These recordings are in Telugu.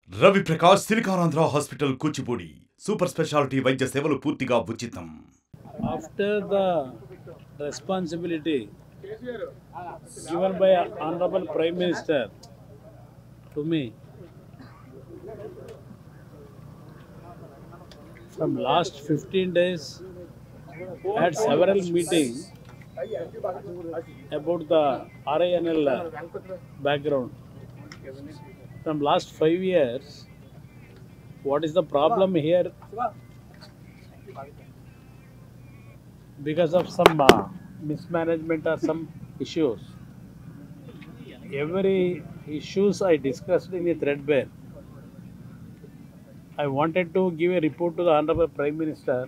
Ravi Prakash SiliconAndhra hospital Kuchipudi super speciality వైద్య సేవలు పూర్తిగా ఉచితం after the responsibility given by honorable prime minister to me from last 15 days I had several meetings about the RINL background from last 5 years what is the problem here because of some uh, mismanagement or some issues. Every issues I discussed in a threadbare. I wanted to give a report to the Honorable Prime Minister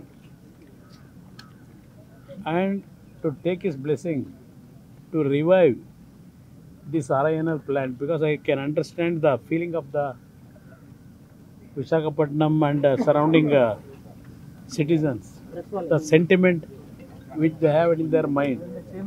and to take his blessing to revive this RINL plant because I can understand the feeling of the Visakhapatnam and uh, surrounding uh, citizens, the sentiment which they have in their mind.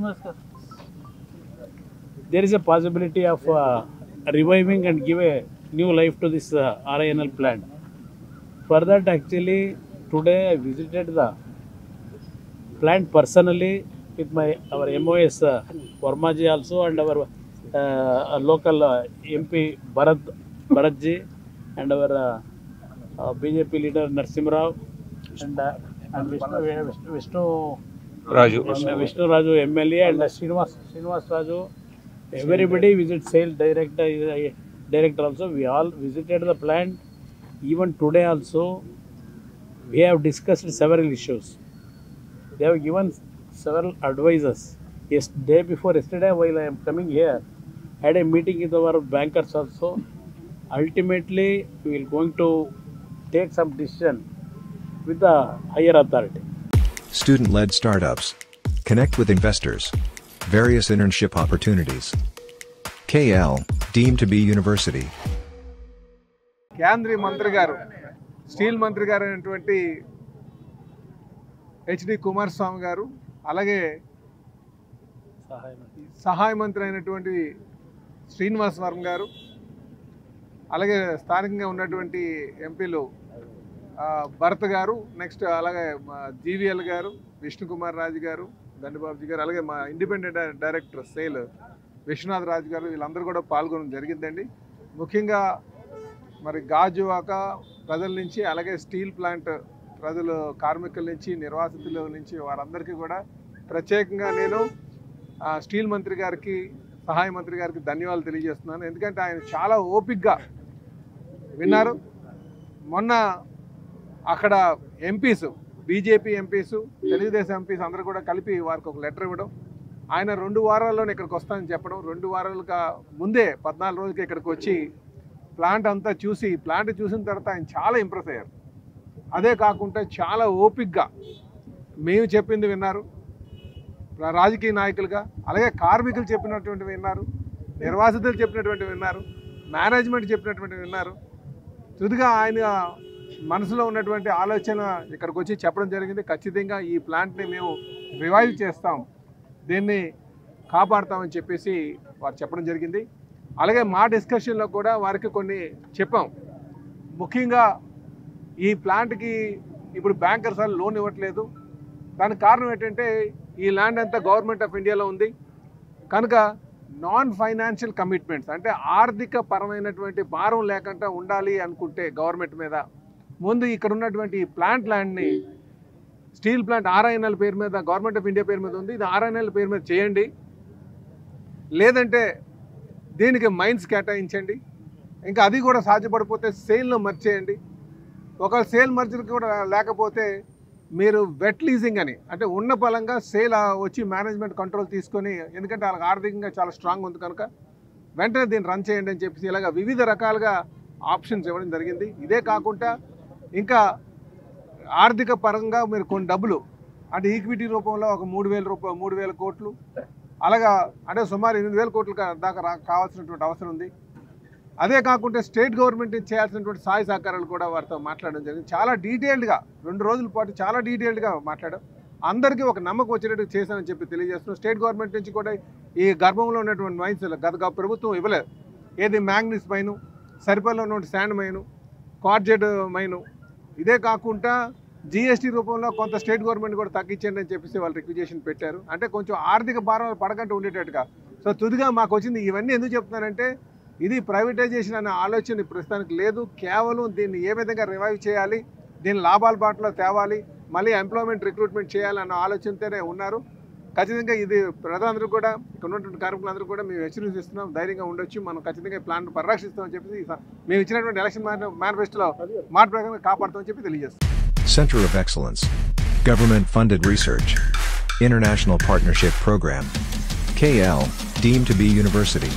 There is a possibility of uh, reviving and give a new life to this uh, RINL plant. For that, actually, today I visited the plant personally with my our MOS uh, Varmaji also and our uh, local uh, MP Bharat Bharatji and our uh, uh, BJP leader Narsim Rao and, uh, and Vishnu, Vishnu, Vishnu Raju. Vishnu, Vishnu Raju MLA and uh, Srinivas, Srinivas Raju. Everybody visit sales director, uh, director also. We all visited the plant. Even today also, we have discussed several issues. They have given several advices. Yes, day before yesterday, while I am coming here, I had a meeting with our bankers also. Ultimately, we will going to take some decision with the higher authority. Student led startups. Connect with investors. Various internship opportunities. KL, deemed to be university. కేంద్రీయ మంత్రి గారు స్టీల్ మంత్రి గారు అయినటువంటి హెచ్డి కుమారస్వామి గారు అలాగే సహాయ మంత్రి అయినటువంటి శ్రీనివాస్ వర్మ గారు అలాగే స్థానికంగా ఉన్నటువంటి ఎంపీలు ఆ, భరత్ గారు నెక్స్ట్ అలాగే మా జీవీఎల్ గారు విష్ణుకుమార్ రాజు గారు దండబాబుజీ గారు అలాగే మా independent director SAIL Vishwanath Raju గారు వీళ్ళందరూ కూడా పాల్గొనడం జరిగిందండి ముఖ్యంగా మరి గాజువాక ప్రజల నుంచి అలాగే స్టీల్ ప్లాంట్ ప్రజలు కార్మికుల నుంచి నిర్వాసితుల నుంచి వారందరికీ కూడా ప్రత్యేకంగా నేను ఆ, స్టీల్ మంత్రి గారికి సహాయ మంత్రి గారికి ధన్యవాదాలు తెలియజేస్తున్నాను ఎందుకంటే ఆయన చాలా ఓపిక్గా విన్నారు మొన్న అక్కడ MPs BJP MPs Telugu Desam MPs అందరూ కూడా కలిపి వారికి ఒక లెటర్ ఇవ్వడం ఆయన రెండు వారాల్లోనే ఇక్కడికి వస్తానని చెప్పడం రెండు వారాలుగా ముందే పద్నాలుగు రోజులకి ఇక్కడికి వచ్చి ప్లాంట్ అంతా చూసి ప్లాంట్ చూసిన తర్వాత ఆయన చాలా ఇంప్రెస్ అయ్యారు అదే కాకుండా చాలా ఓపిక్గా మేము చెప్పింది విన్నారు రా- రాజకీయ నాయకులుగా అలాగే కార్మికులు చెప్పినటువంటి విన్నారు నిర్వాసితులు చెప్పినటువంటి విన్నారు మేనేజ్మెంట్ చెప్పినటువంటి విన్నారు తుదిగా ఆయన మనసులో ఉన్నటువంటి ఆలోచన ఇక్కడికి వచ్చి చెప్పడం జరిగింది ఖచ్చితంగా ఈ ప్లాంట్ని మేము రివైవ్ చేస్తాం దీన్ని కాపాడుతామని చెప్పేసి వారు చెప్పడం జరిగింది అలాగే మా డిస్కషన్లో కూడా వారికి కొన్ని చెప్పాం ముఖ్యంగా ఈ ప్లాంట్కి ఇప్పుడు బ్యాంకర్స్ వాళ్ళు లోన్ ఇవ్వట్లేదు దానికి కారణం ఏంటంటే ఈ ల్యాండ్ అంతా గవర్నమెంట్ ఆఫ్ ఇండియాలో ఉంది కనుక నాన్ ఫైనాన్షియల్ కమిట్మెంట్స్ అంటే ఆర్థిక పరమైనటువంటి భారం లేకుండా ఉండాలి అనుకుంటే గవర్నమెంట్ మీద ముందు ఇక్కడ ఉన్నటువంటి ఈ ప్లాంట్ ల్యాండ్ని స్టీల్ ప్లాంట్ ఆర్ఐఎన్ఎల్ పేరు మీద గవర్నమెంట్ ఆఫ్ ఇండియా పేరు మీద ఉంది ఇది ఆర్ఐఎన్ఎల్ పేరు మీద చేయండి లేదంటే దీనికి మైన్స్ కేటాయించండి ఇంకా అది కూడా సాధ్యపడిపోతే సేల్లో మర్చేయండి ఒకవేళ సేల్ మర్జర్ కూడా లేకపోతే మీరు వెట్ లీజింగ్ అని అంటే ఉన్న పలంగా సేల్ వచ్చి మేనేజ్మెంట్ కంట్రోల్ తీసుకొని ఎందుకంటే వాళ్ళకి ఆర్థికంగా చాలా స్ట్రాంగ్ ఉంది కనుక వెంటనే దీన్ని రన్ చేయండి అని చెప్పేసి ఇలాగ వివిధ రకాలుగా ఆప్షన్స్ ఇవ్వడం జరిగింది ఇదే కాకుండా ఇంకా ఆర్థిక పరంగా మీరు కొన్ని డబ్బులు అంటే ఈక్విటీ రూపంలో ఒక మూడు వేల రూపాయలు మూడు వేల కోట్లు అలాగా అంటే సుమారు ఎనిమిది వేల కోట్లు కా- దాకా రా కావాల్సినటువంటి అవసరం ఉంది అదే కాకుండా స్టేట్ గవర్నమెంట్ చేయాల్సినటువంటి సహాయ సహకారాలు కూడా వారితో మాట్లాడడం జరిగింది చాలా డీటెయిల్డ్గా రెండు రోజుల పాటు చాలా డీటెయిల్డ్గా మాట్లాడాం అందరికీ ఒక నమ్మకం వచ్చేటట్టు చేశానని చెప్పి తెలియజేస్తున్నాం స్టేట్ గవర్నమెంట్ నుంచి కూడా ఈ గర్భంలో ఉన్నటువంటి మైన్స్ గత గత ప్రభుత్వం ఇవ్వలేదు ఏది మ్యాంగ్నీస్ మైను సరిపల్లిలో ఉన్న శాండ్ మైను కార్జెడ్ మైను ఇదే కాకుండా జిఎస్టీ రూపంలో కొంత స్టేట్ గవర్నమెంట్ కూడా తగ్గించండి అని చెప్పేసి వాళ్ళు రిక్విజేషన్ పెట్టారు అంటే కొంచెం ఆర్థిక భారం పడకంటూ ఉండేటట్టుగా సో తుదిగా మాకు వచ్చింది ఇవన్నీ ఎందుకు చెప్తున్నానంటే ఇది ప్రైవేటైజేషన్ అనే ఆలోచన ప్రస్తుతానికి లేదు కేవలం దీన్ని ఏ విధంగా రివైవ్ చేయాలి దీన్ని లాభాల బాటలో తేవాలి మళ్ళీ ఎంప్లాయ్మెంట్ రిక్రూట్మెంట్ చేయాలన్న ఆలోచనతోనే ఉన్నారు ఖచ్చితంగా ఇది ప్రజలందరూ కూడా ఇక్కడ ఉన్నటువంటి కార్మికులందరూ కూడా మేము హెచ్చరిక ఇస్తున్నాం ధైర్యంగా ఉండొచ్చు మనం ఖచ్చితంగా ఈ ప్లాన్ పరిరక్షిస్తామని చెప్పి ఈ స- మేము ఇచ్చినటువంటి ఎలక్షన్ మేనిఫెస్టోలో మాట ప్రకారం కాపాడుతామని చెప్పి తెలియజేస్తాం Center of Excellence. Government funded research. International Partnership Program. KL, deemed to be university.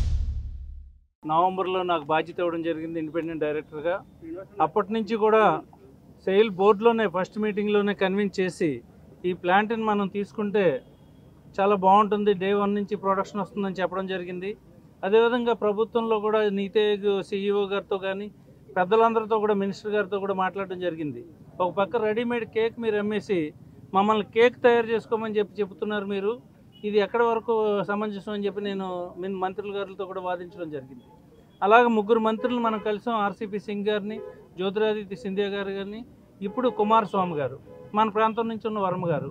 నవంబర్లో నాకు బాధ్యత ఇవ్వడం జరిగింది ఇండిపెండెంట్ డైరెక్టర్గా అప్పటి నుంచి కూడా సెయిల్ బోర్డులోనే ఫస్ట్ మీటింగ్లోనే కన్విన్స్ చేసి ఈ ప్లాంట్ని మనం తీసుకుంటే చాలా బాగుంటుంది డే వన్ నుంచి ప్రొడక్షన్ వస్తుందని చెప్పడం జరిగింది అదేవిధంగా ప్రభుత్వంలో కూడా నీతి ఆయోగ్ సిఇఓ గారితో కానీ పెద్దలందరితో కూడా మినిస్టర్ గారితో కూడా మాట్లాడడం జరిగింది ఒక పక్క రెడీమేడ్ కేక్ మీరు అమ్మేసి మమ్మల్ని కేక్ తయారు చేసుకోమని చెప్పి చెబుతున్నారు మీరు ఇది ఎక్కడి వరకు సమంజసం అని చెప్పి నేను మిన్ మంత్రుల గారితో కూడా వాదించడం జరిగింది అలాగే ముగ్గురు మంత్రులు మనం కలిసాం ఆర్సీపీ సింగ్ గారిని జ్యోతిరాదిత్య సింధియా గారు గారిని ఇప్పుడు కుమారస్వామి గారు మన ప్రాంతం నుంచి ఉన్న వర్మ గారు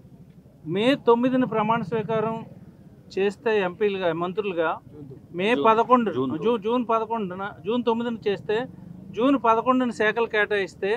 మే తొమ్మిదిన ప్రమాణ స్వీకారం చేస్తే ఎంపీలుగా మంత్రులుగా మే పదకొండు జూ జూన్ పదకొండున జూన్ తొమ్మిదిన చేస్తే జూన్ పదకొండున శాఖలు కేటాయిస్తే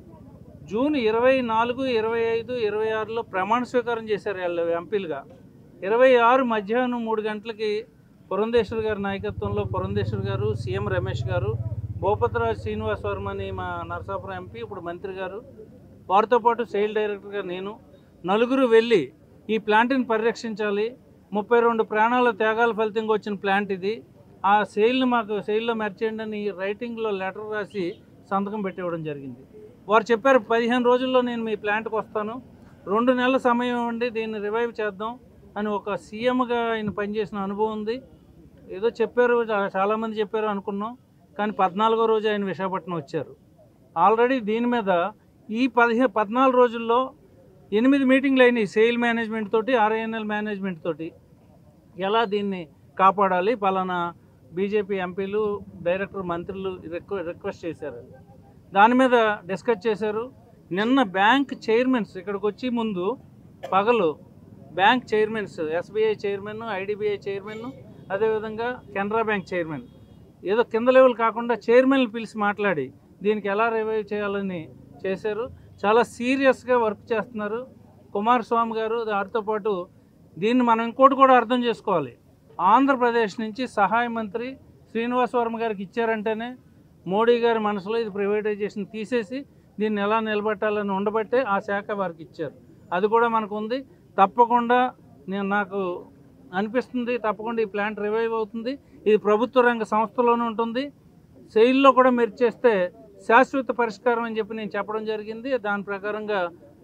జూన్ ఇరవై నాలుగు ఇరవై ఐదు ఇరవై ఆరులో ప్రమాణ స్వీకారం చేశారు వాళ్ళు ఎంపీలుగా ఇరవై ఆరు మధ్యాహ్నం మూడు గంటలకి పురంధేశ్వర్ గారి నాయకత్వంలో పురంధేశ్వర్ గారు సీఎం రమేష్ గారు భూపతిరాజు శ్రీనివాస్ వర్మ అని మా నరసాపురం ఎంపీ ఇప్పుడు మంత్రి గారు వారితో పాటు సేల్ డైరెక్టర్గా నేను నలుగురు వెళ్ళి ఈ ప్లాంట్ని పరిరక్షించాలి ముప్పై రెండు ప్రాణాల త్యాగాల ఫలితంగా వచ్చిన ప్లాంట్ ఇది ఆ సేల్ని మాకు సేల్లో మెర్చేయండి అని రైటింగ్లో లెటర్ రాసి సంతకం పెట్టివ్వడం జరిగింది వారు చెప్పారు పదిహేను రోజుల్లో నేను మీ ప్లాంట్కి వస్తాను రెండు నెలల సమయం ఇవ్వండి దీన్ని రివైవ్ చేద్దాం అని ఒక సీఎంగా ఆయన పనిచేసిన అనుభవం ఉంది ఏదో చెప్పారు చా- చాలామంది చెప్పారు అనుకున్నాం కానీ పద్నాలుగో రోజు ఆయన విశాఖపట్నం వచ్చారు ఆల్రెడీ దీని మీద ఈ పదిహే పద్నాలుగు రోజుల్లో ఎనిమిది మీటింగ్లు అయినాయి సేల్ మేనేజ్మెంట్ తోటి ఆర్ఐఎన్ఎల్ మేనేజ్మెంట్ తోటి ఎలా దీన్ని కాపాడాలి పలానా బీజేపీ ఎంపీలు డైరెక్టర్ మంత్రులు రిక్వ రిక్వెస్ట్ చేశారు దాని మీద డిస్కస్ చేశారు నిన్న బ్యాంక్ చైర్మన్స్ ఇక్కడికి వచ్చి ముందు పగలు bank chairmans SBI chairman IDBI chairman అదేవిధంగా కెనరా బ్యాంక్ చైర్మన్ ఏదో కింద లెవెల్ కాకుండా చైర్మన్లు పిలిచి మాట్లాడి దీనికి ఎలా రివైవ్ చేయాలని చేశారు చాలా సీరియస్గా వర్క్ చేస్తున్నారు కుమారస్వామి గారు వారితో పాటు దీన్ని మనం ఇంకోటి కూడా అర్థం చేసుకోవాలి ఆంధ్రప్రదేశ్ నుంచి సహాయ మంత్రి శ్రీనివాస్ వర్మ గారికి ఇచ్చారంటేనే మోడీ గారి మనసులో ఇది ప్రైవేటైజేషన్ తీసేసి దీన్ని ఎలా నిలబెట్టాలని ఉండబట్టే ఆ శాఖ వారికి ఇచ్చారు అది కూడా మనకు ఉంది తప్పకుండా నేను నాకు అనిపిస్తుంది తప్పకుండా ఈ ప్లాంట్ రివైవ్ అవుతుంది ఇది ప్రభుత్వ రంగ సంస్థలోనే ఉంటుంది సెయిల్లో కూడా మీరు చేస్తే శాశ్వత పరిష్కారం అని చెప్పి నేను చెప్పడం జరిగింది దాని ప్రకారంగా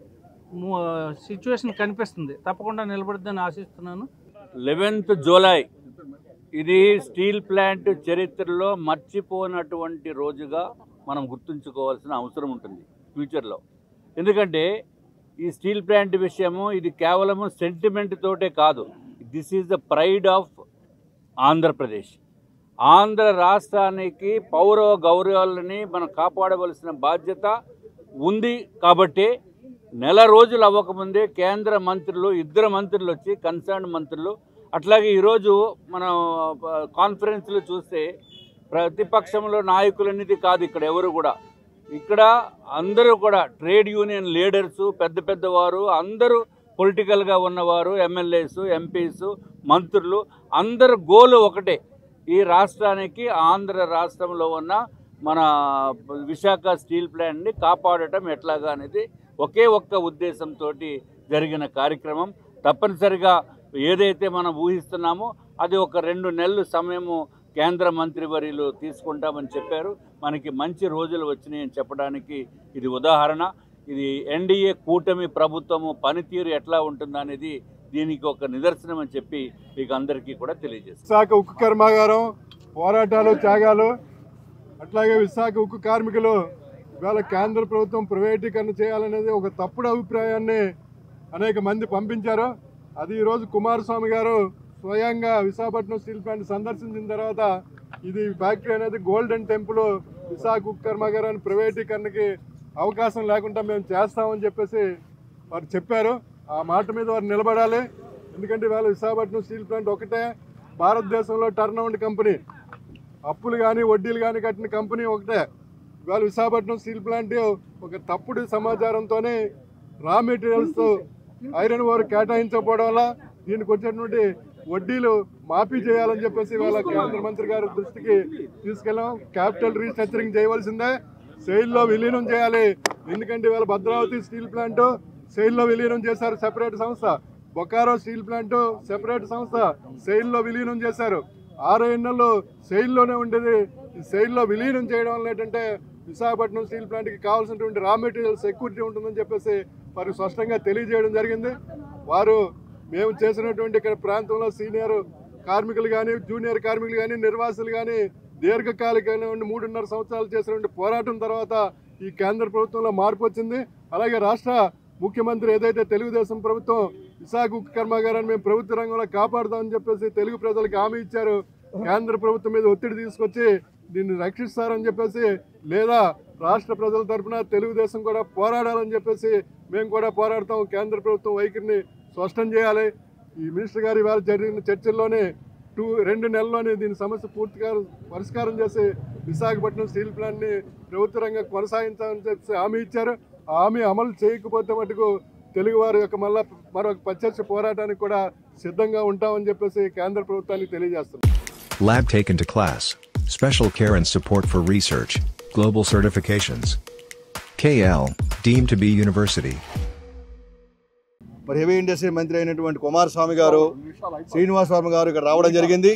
సిచ్యువేషన్ కనిపిస్తుంది తప్పకుండా నిలబడుద్దని ఆశిస్తున్నాను లెవెన్త్ జూలై ఇది స్టీల్ ప్లాంట్ చరిత్రలో మర్చిపోనటువంటి రోజుగా మనం గుర్తుంచుకోవాల్సిన అవసరం ఉంటుంది ఫ్యూచర్లో ఎందుకంటే ఈ స్టీల్ ప్లాంట్ విషయము ఇది కేవలము సెంటిమెంట్ తోటే కాదు this is the pride of Andhra Pradesh Andhra రాష్ట్రానికి పౌర గౌరవాలని మనం కాపాడవలసిన బాధ్యత ఉంది కాబట్టి నెల రోజులు అవ్వకముందే కేంద్ర మంత్రులు ఇద్దరు మంత్రులు వచ్చి కన్సర్న్ మంత్రులు అట్లాగే ఈరోజు మనం కాన్ఫరెన్స్లో చూస్తే ప్రతిపక్షంలో నాయకులనేది కాదు ఇక్కడ ఎవరు కూడా ఇక్కడ అందరూ కూడా ట్రేడ్ యూనియన్ లీడర్సు పెద్ద పెద్దవారు అందరూ పొలిటికల్గా ఉన్నవారు ఎమ్మెల్యేస్ ఎంపీస్ మంత్రులు అందరు గోలు ఒకటే ఈ రాష్ట్రానికి ఆంధ్ర రాష్ట్రంలో ఉన్న మన విశాఖ స్టీల్ ప్లాంట్ని కాపాడటం ఎట్లాగా అనేది ఒకే ఒక్క ఉద్దేశంతో జరిగిన కార్యక్రమం తప్పనిసరిగా ఏదైతే మనం ఊహిస్తున్నామో అది ఒక రెండు నెలలు సమయము కేంద్ర మంత్రివర్యులు తీసుకుంటామని చెప్పారు మనకి మంచి రోజులు వచ్చినాయని చెప్పడానికి ఇది ఉదాహరణ ఇది ఎన్డీఏ కూటమి ప్రభుత్వము పనితీరు ఎట్లా ఉంటుందనేది దీనికి ఒక నిదర్శనం అని చెప్పి మీకు అందరికీ కూడా తెలియజేస్తాను విశాఖ ఉక్కు కర్మాగారం పోరాటాలు త్యాగాలు అట్లాగే విశాఖ ఉక్కు కార్మికులు ఇవాళ కేంద్ర ప్రభుత్వం ప్రైవేటీకరణ చేయాలనేది ఒక తప్పుడు అభిప్రాయాన్ని అనేక మంది పంపించారు అది ఈరోజు కుమారస్వామి గారు స్వయంగా విశాఖపట్నం స్టీల్ ప్లాంట్ సందర్శించిన తర్వాత ఇది ఫ్యాక్టరీ అనేది గోల్డెన్ టెంపుల్ విశాఖ ఉక్కు కర్మాగారాన్ని ప్రైవేటీకరణకి అవకాశం లేకుండా మేము చేస్తామని చెప్పేసి వారు చెప్పారు ఆ మాట మీద వారు నిలబడాలి ఎందుకంటే ఇవాళ విశాఖపట్నం స్టీల్ ప్లాంట్ ఒకటే భారతదేశంలో టర్న్ అవుండ్ కంపెనీ అప్పులు కానీ వడ్డీలు కానీ కట్టిన కంపెనీ ఒకటే ఇవాళ విశాఖపట్నం స్టీల్ ప్లాంట్ ఒక తప్పుడు సమాచారంతోనే రా మెటీరియల్స్ ఐరన్ ఓర్ కేటాయించకపోవడం వల్ల దీనికి వచ్చేటువంటి వడ్డీలు మాఫీ చేయాలని చెప్పేసి ఇవాళ కేంద్ర మంత్రి గారి దృష్టికి తీసుకెళ్ళాం క్యాపిటల్ రీస్ట్రక్చరింగ్ చేయవలసిందే సెయిల్లో విలీనం చేయాలి ఎందుకంటే ఇవాళ భద్రావతి స్టీల్ ప్లాంట్ సెయిల్లో విలీనం చేశారు సెపరేట్ సంస్థ బొకారో స్టీల్ ప్లాంట్ సెపరేట్ సంస్థ సెయిల్లో విలీనం చేశారు ఆర్ఐఎన్ఎల్ సెయిల్లోనే ఉండేది ఈ సెయిల్లో విలీనం చేయడం వల్ల ఏంటంటే విశాఖపట్నం స్టీల్ ప్లాంట్కి కావాల్సినటువంటి రా మెటీరియల్ సెక్యూరిటీ ఉంటుందని చెప్పేసి వారికి స్పష్టంగా తెలియజేయడం జరిగింది వారు మేము చేసినటువంటి ఇక్కడ ప్రాంతంలో సీనియర్ కార్మికులు కానీ జూనియర్ కార్మికులు కానీ నిర్వాసులు కానీ దీర్ఘకాలికమైన మూడున్నర సంవత్సరాలు చేసినటువంటి పోరాటం తర్వాత ఈ కేంద్ర ప్రభుత్వంలో మార్పు వచ్చింది అలాగే రాష్ట్ర ముఖ్యమంత్రి ఏదైతే తెలుగుదేశం ప్రభుత్వం విశాఖ ఉక్కు కర్మాగారాన్ని మేము ప్రభుత్వ రంగంలో కాపాడుతామని చెప్పేసి తెలుగు ప్రజలకు హామీ ఇచ్చారు కేంద్ర ప్రభుత్వం మీద ఒత్తిడి తీసుకొచ్చి దీన్ని రక్షిస్తారని చెప్పేసి లేదా రాష్ట్ర ప్రజల తరపున తెలుగుదేశం కూడా పోరాడాలని చెప్పేసి మేము కూడా పోరాడతాం కేంద్ర ప్రభుత్వం వైఖరిని స్పష్టం చేయాలి ఈ మినిస్టర్ గారు ఇవాళ జరిగిన చర్చల్లోనే టూ రెండు నెలల్లోనే దీని సమస్య పూర్తిగా పరిష్కారం చేసి విశాఖపట్నం స్టీల్ ప్లాంట్ని ప్రభుత్వ రంగం కొనసాగించాలని చెప్పి హామీ ఇచ్చారు ఆ హామీ అమలు చేయకపోతే మటుకు తెలుగు వారి యొక్క మళ్ళా మరొక ప్రత్యక్ష పోరాటానికి కూడా సిద్ధంగా ఉంటామని చెప్పేసి కేంద్ర ప్రభుత్వానికి తెలియజేస్తున్నాం Lab taken to class. Special care and support for research. Global certifications. KL, deemed to be university. మరి హెవీ ఇండస్ట్రీ మంత్రి అయినటువంటి కుమారస్వామి గారు శ్రీనివాస్ వర్మ గారు ఇక్కడ రావడం జరిగింది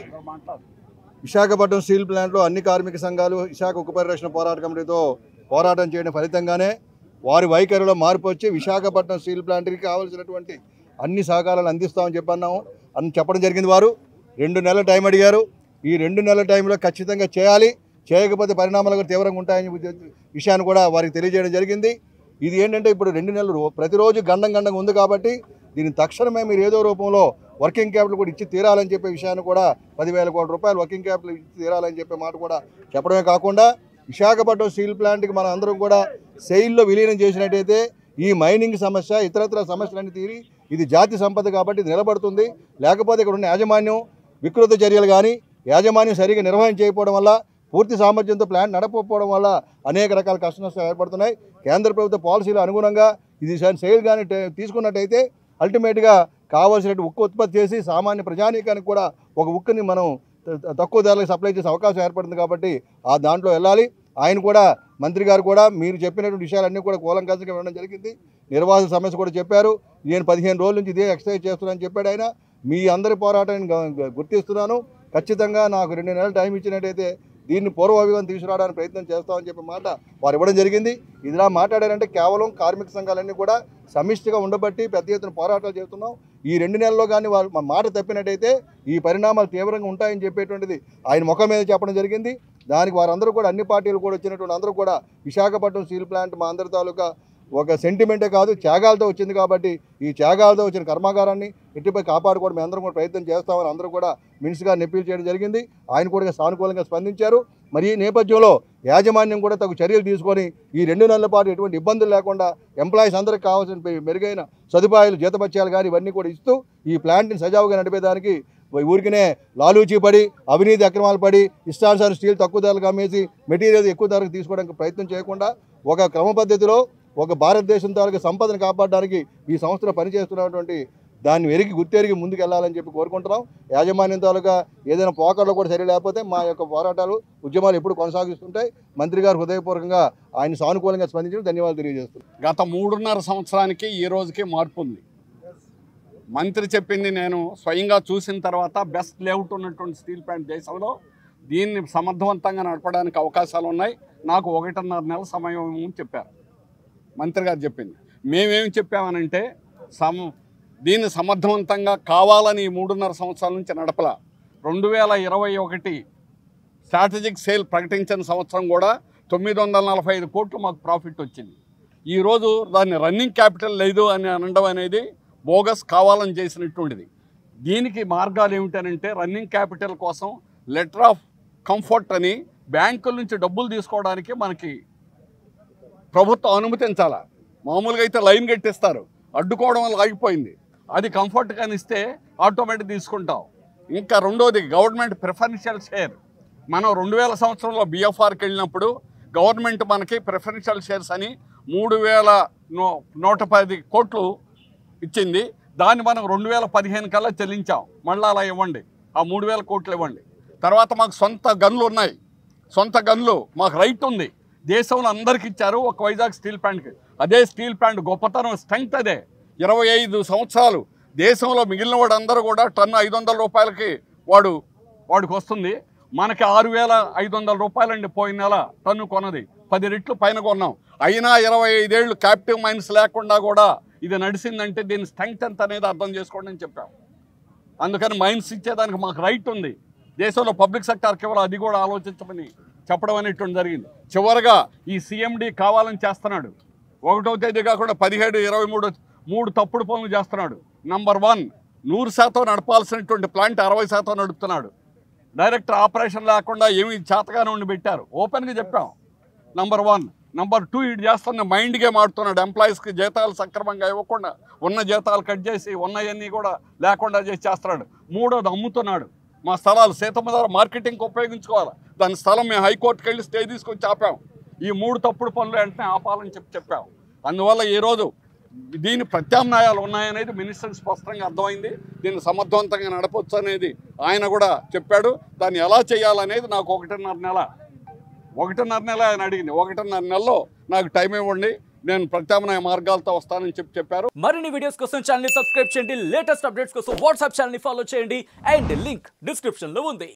విశాఖపట్నం స్టీల్ ప్లాంట్లో అన్ని కార్మిక సంఘాలు విశాఖ ఉక్కు పరిరక్షణ పోరాట కమిటీతో పోరాటం చేయడం ఫలితంగానే వారి వైఖరిలో మార్పు వచ్చి విశాఖపట్నం స్టీల్ ప్లాంట్కి కావాల్సినటువంటి అన్ని సహకారాలు అందిస్తామని చెప్పన్నాము అని చెప్పడం జరిగింది వారు రెండు నెలల టైం అడిగారు ఈ రెండు నెలల టైంలో ఖచ్చితంగా చేయాలి చేయకపోతే పరిణామాలు కూడా తీవ్రంగా ఉంటాయని ఉద్దే- విషయాన్ని కూడా వారికి తెలియజేయడం జరిగింది ఇది ఏంటంటే ఇప్పుడు రెండు నెలలు రో- ప్రతిరోజు గండం గండంగా ఉంది కాబట్టి దీన్ని తక్షణమే మీరు ఏదో రూపంలో వర్కింగ్ క్యాపిటల్ కూడా ఇచ్చి తీరాలని చెప్పే విషయాన్ని కూడా పదివేల కోట్ల రూపాయలు వర్కింగ్ క్యాపిటల్ ఇచ్చి తీరాలని చెప్పే మాట కూడా చెప్పడమే కాకుండా విశాఖపట్నం స్టీల్ ప్లాంట్కి మనం అందరం కూడా సెయిల్లో విలీనం చేసినట్టయితే ఈ మైనింగ్ సమస్య ఇతరత్ర సమస్యలన్నీ తీరి ఇది జాతి సంపద కాబట్టి ఇది నిలబడుతుంది లేకపోతే ఇక్కడ ఉన్న యాజమాన్యం వికృత చర్యలు కానీ యాజమాన్యం సరిగా నిర్వహణ చేయకపోవడం వల్ల పూర్తి సామర్థ్యంతో ప్లాంట్ నడపకపోవడం వల్ల అనేక రకాల కష్ట నష్టాలు ఏర్పడుతున్నాయి కేంద్ర ప్రభుత్వ పాలసీలు అనుగుణంగా ఇది సేల్ కానీ తీసుకున్నట్టయితే అల్టిమేట్గా కావాల్సినట్టు ఉక్కు ఉత్పత్తి చేసి సామాన్య ప్రజానీకానికి కూడా ఒక ఉక్కుని మనం త- తక్కువ ధరలకు సప్లై చేసే అవకాశం ఏర్పడుతుంది కాబట్టి ఆ దాంట్లో వెళ్ళాలి ఆయన కూడా మంత్రి గారు కూడా మీరు చెప్పినటువంటి విషయాలన్నీ కూడా కూలంకషంగా వినడం జరిగింది నిర్వాహక సమస్య కూడా చెప్పారు నేను పదిహేను రోజుల నుంచి ఇదే ఎక్సర్సైజ్ చేస్తున్నానని చెప్పాడు ఆయన మీ అందరి పోరాటాన్ని గ- గ- గుర్తిస్తున్నాను ఖచ్చితంగా నాకు రెండు నెలలు టైం ఇచ్చినట్టయితే దీన్ని పూర్వవిగం తీసుకురావడానికి ప్రయత్నం చేస్తామని చెప్పే మాట వారు ఇవ్వడం జరిగింది ఇదిలా మాట్లాడారంటే కేవలం కార్మిక సంఘాలన్నీ కూడా సమిష్టిగా ఉండబట్టి పెద్ద ఎత్తున పోరాటాలు చేస్తున్నాం ఈ రెండు నెలల్లో కానీ వాళ్ళు మా మాట తప్పినట్టయితే ఈ పరిణామాలు తీవ్రంగా ఉంటాయని చెప్పేటువంటిది ఆయన ముఖం మీద చెప్పడం జరిగింది దానికి వారందరూ కూడా అన్ని పార్టీలు కూడా వచ్చినటువంటి అందరూ కూడా విశాఖపట్నం స్టీల్ ప్లాంట్ మా అందరి తాలూకా ఒక సెంటిమెంటే కాదు త్యాగాలతో వచ్చింది కాబట్టి ఈ త్యాగాలతో వచ్చిన కర్మాగారాన్ని ఎట్టిపై కాపాడుకోవడం మేము అందరం కూడా ప్రయత్నం చేస్తామని అందరూ కూడా మినిస్ గారిని అప్పీల్ చేయడం జరిగింది ఆయన కూడా సానుకూలంగా స్పందించారు మరి ఈ నేపథ్యంలో యాజమాన్యం కూడా తగు చర్యలు తీసుకొని ఈ రెండు నెలల పాటు ఎటువంటి ఇబ్బందులు లేకుండా ఎంప్లాయీస్ అందరికి కావాల్సిన పె- మెరుగైన సదుపాయాలు జీతపత్యాలు కానీ ఇవన్నీ కూడా ఇస్తూ ఈ ప్లాంట్ని సజావుగా నడిపేదానికి ఊరికినే లాలూచీ పడి అవినీతి అక్రమాలు పడి ఇష్టానుసారం స్టీల్ తక్కువ ధరలకు అమ్మేసి మెటీరియల్ ఎక్కువ ధరకు తీసుకోవడానికి ప్రయత్నం చేయకుండా ఒక క్రమ పద్ధతిలో ఒక భారతదేశం తాలూకు సంపదను కాపాడడానికి ఈ సంస్థలో పనిచేస్తున్నటువంటి దాన్ని వెరిగి గుర్తెరిగి ముందుకు వెళ్ళాలని చెప్పి కోరుకుంటున్నాం యాజమాన్యం తాలూకా ఏదైనా పోకడలో కూడా సరి లేకపోతే మా యొక్క పోరాటాలు ఉద్యమాలు ఎప్పుడు కొనసాగిస్తుంటాయి మంత్రి గారు హృదయపూర్వకంగా ఆయన సానుకూలంగా స్పందించడం ధన్యవాదాలు తెలియజేస్తున్నాం గత మూడున్నర సంవత్సరానికి ఈ రోజుకి మార్పు ఉంది మంత్రి చెప్పింది నేను స్వయంగా చూసిన తర్వాత బెస్ట్ లేఅవుట్ ఉన్నటువంటి స్టీల్ ప్లాంట్ దేశంలో దీన్ని సమర్థవంతంగా నడపడానికి అవకాశాలు ఉన్నాయి నాకు ఒకటిన్నర నెల సమయం అని చెప్పారు మంత్రి గారు చెప్పింది మేమేమి చెప్పామనంటే సమ దీన్ని సమర్థవంతంగా కావాలని ఈ మూడున్నర సంవత్సరాల నుంచి నడపల రెండు వేల ఇరవై ఒకటి స్ట్రాటజిక్ సేల్ ప్రకటించిన సంవత్సరం కూడా తొమ్మిది వందల నలభై ఐదు కోట్లు మాకు ప్రాఫిట్ వచ్చింది ఈరోజు దాన్ని రన్నింగ్ క్యాపిటల్ లేదు అని అనడం అనేది బోగస్ కావాలని చేసినటువంటిది దీనికి మార్గాలు ఏమిటనంటే రన్నింగ్ క్యాపిటల్ కోసం లెటర్ ఆఫ్ కంఫర్ట్ అని బ్యాంకుల నుంచి డబ్బులు తీసుకోవడానికి మనకి ప్రభుత్వం అనుమతించాలా మామూలుగా అయితే లైన్ కట్టిస్తారు అడ్డుకోవడం వల్ల ఆగిపోయింది అది కంఫర్ట్ కానీ ఇస్తే ఆటోమేటిక్ తీసుకుంటాం ఇంకా రెండోది గవర్నమెంట్ ప్రిఫరెన్షియల్ షేర్ మనం రెండు వేల సంవత్సరంలో బిఎఫ్ఆర్కి వెళ్ళినప్పుడు గవర్నమెంట్ మనకి ప్రిఫరెన్షియల్ షేర్స్ అని మూడు వేల నూ నూట పది కోట్లు ఇచ్చింది దాన్ని మనం రెండు వేల పదిహేను కల్లా చెల్లించాం మళ్ళీ అలా ఇవ్వండి ఆ మూడు వేల కోట్లు ఇవ్వండి తర్వాత మాకు సొంత గన్లు ఉన్నాయి సొంత గన్లు మాకు రైట్ ఉంది దేశంలో అందరికి ఇచ్చారు ఒక వైజాగ్ స్టీల్ ప్లాంట్కి అదే స్టీల్ ప్లాంట్ గొప్పతనం స్ట్రెంగ్త్ అదే ఇరవై ఐదు సంవత్సరాలు దేశంలో మిగిలిన వాడు అందరూ కూడా టన్ను ఐదు వందల రూపాయలకి వాడు వాడికి వస్తుంది మనకి ఆరు వేల ఐదు వందల రూపాయలండి పోయిన నెల టన్ను కొన్నది పది రెట్లు పైన కొన్నాం అయినా ఇరవై ఐదేళ్ళు క్యాప్టివ్ మైన్స్ లేకుండా కూడా ఇది నడిచిందంటే దీని స్ట్రెంగ్త్ ఎంత అనేది అర్థం చేసుకోండి అని చెప్పాం అందుకని మైన్స్ ఇచ్చేదానికి మాకు రైట్ ఉంది దేశంలో పబ్లిక్ సెక్టార్కి ఇవ్వాలి అది కూడా ఆలోచించమని చెప్పడం అనేటువంటి జరిగింది చివరగా ఈ సీఎండి కావాలని చేస్తున్నాడు ఒకటో తేదీ కాకుండా పదిహేడు ఇరవై మూడు మూడు తప్పుడు పనులు చేస్తున్నాడు నంబర్ వన్ నూరు శాతం నడపాల్సినటువంటి ప్లాంట్ అరవై శాతం నడుపుతున్నాడు డైరెక్టర్ ఆపరేషన్ లేకుండా ఏమి చేతగానే ఉండి పెట్టారు ఓపెన్గా చెప్పాం నంబర్ వన్ నంబర్ టూ ఇటు చేస్తున్న మైండ్ గేమ్ ఆడుతున్నాడు ఎంప్లాయీస్కి జీతాలు సక్రమంగా ఇవ్వకుండా ఉన్న జీతాలు కట్ చేసి ఉన్నవన్నీ కూడా లేకుండా చేసి చేస్తున్నాడు మూడోది అమ్ముతున్నాడు మా స్థలాలు సీతమ్మ ధర మార్కెటింగ్కి ఉపయోగించుకోవాలి దాని స్థలం మేము హైకోర్టుకి వెళ్ళి స్టే తీసుకొచ్చి ఆపాం ఈ మూడు తప్పుడు పనులు వెంటనే ఆపాలని చెప్పి చెప్పాం అందువల్ల ఈరోజు దీని ప్రత్యామ్నాయాలు ఉన్నాయనేది మినిస్టర్ స్పష్టంగా అర్థమైంది దీన్ని సమర్థవంతంగా నడపొచ్చు అనేది ఆయన కూడా చెప్పాడు దాన్ని ఎలా చేయాలనేది నాకు ఒకటిన్నర నెల ఒకటిన్నర నెల ఆయన అడిగింది ఒకటిన్నర నెలలో నాకు టైం ఇవ్వండి నేను ప్రత్యామ్నాయ మార్గాలతో వస్తానని చెప్పి చెప్పారు మరిన్ని వీడియోస్ కోసం ఛానల్ సబ్స్క్రైబ్ చేయండి లేటెస్ట్ అప్డేట్స్ కోసం వాట్సాప్ ఛానల్ ఫాలో చేయండి అండ్ లింక్ డిస్క్రిప్షన్ లో ఉంది